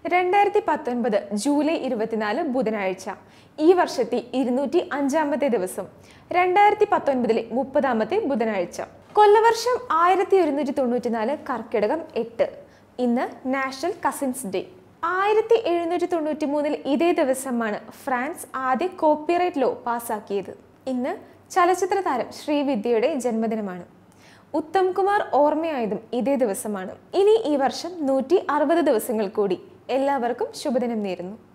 രണ്ടായിരത്തി പത്തൊൻപത് ജൂലൈ ഇരുപത്തിനാല് ബുധനാഴ്ച ഈ വർഷത്തെ ഇരുന്നൂറ്റി അഞ്ചാമത്തെ ദിവസം രണ്ടായിരത്തി പത്തൊൻപതിലെ മുപ്പതാമത്തെ ബുധനാഴ്ച കൊല്ലവർഷം ആയിരത്തി ഒരുന്നൂറ്റി തൊണ്ണൂറ്റിനാല് കർക്കിടകം എട്ട് ഇന്ന് നാഷണൽ കസിൻസ് ഡേ ആയിരത്തി എഴുന്നൂറ്റി തൊണ്ണൂറ്റി മൂന്നിൽ ഇതേ ദിവസമാണ് ഫ്രാൻസ് ആദ്യ കോപ്പിറൈറ്റ് ലോ പാസാക്കിയത് ഇന്ന് ചലച്ചിത്ര താരം ശ്രീവിദ്യയുടെ ജന്മദിനമാണ് ഉത്തം കുമാർ ഓർമ്മയായതും ഇതേ ദിവസമാണ് ഇനി ഈ വർഷം നൂറ്റി അറുപത് ദിവസങ്ങൾ കൂടി എല്ലാവർക്കും ശുഭദിനം നേരുന്നു